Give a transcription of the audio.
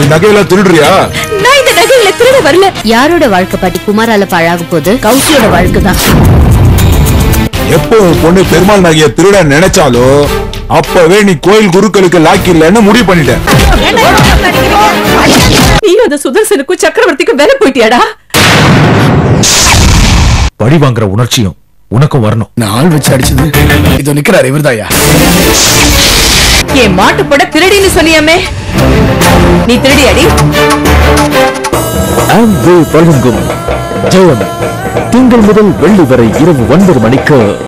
நீ நகையெல்லாம் திருடுறியா நான் இந்த நகைகளை திருட வரல யாரோட வாழ்க்கை பாட்டி குமாரால பாழாக போகுது கௌசியோட வாழ்க்கை தான் எப்போ உன் பொண்ணு பெருமாள் நகைய திருட நினைச்சாலோ அப்பவே நீ கோயில் குருக்களுக்கு லாக்கி இல்லைன்னு முடிவு பண்ணிட்ட நீ அந்த சுதர்சனுக்கும் சக்கரவர்த்திக்கும் வேலை போயிட்டியாடா பழி வாங்குற உணர்ச்சியும் உனக்கும் வரணும் நான் ஆள் வச்சு அடிச்சது இதோ நிக்கிறாரு இவர்தாயா என் மாட்டு போட திருடின்னு சொன்னியாமே நீ திருடியாடி வழங்கும் ஜெயம் திங்கள் முதல் வெள்ளி வரை இரவு ஒன்பது மணிக்கு